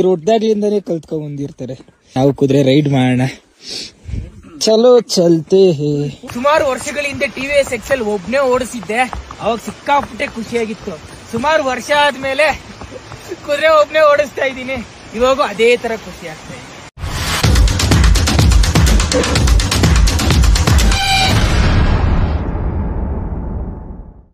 ಇವ್ರು ಹುಟ್ದಾಗ್ಲಿಂದಾನೇ ಕಲ್ತ್ಕೊಂಡ್ ಬಂದಿರ್ತಾರೆ ನಾವು ಕುದುರೆ ರೈಡ್ ಮಾಡೋಣ ಚಲೋ ಚಲ್ತೆ ಹೇ ಸುಮಾರು ವರ್ಷಗಳ ಹಿಂದೆ ಟಿವಿ ಎಸ್ ಎಕ್ಸೆಲ್ ಒಬ್ನೇ ಓಡಿಸಿದ್ದೆ ಅವಾಗ ಸಿಕ್ಕಾಪಟ್ಟೆ ಖುಷಿಯಾಗಿತ್ತು ಸುಮಾರು ವರ್ಷ ಆದ್ಮೇಲೆ ಕುದುರೆ ಒಬ್ನೇ ಓಡಿಸ್ತಾ ಇದ್ದೀನಿ ಇವಾಗೂ ಅದೇ ತರ ಖುಷಿ ಆಗ್ತಾ ಇದೆ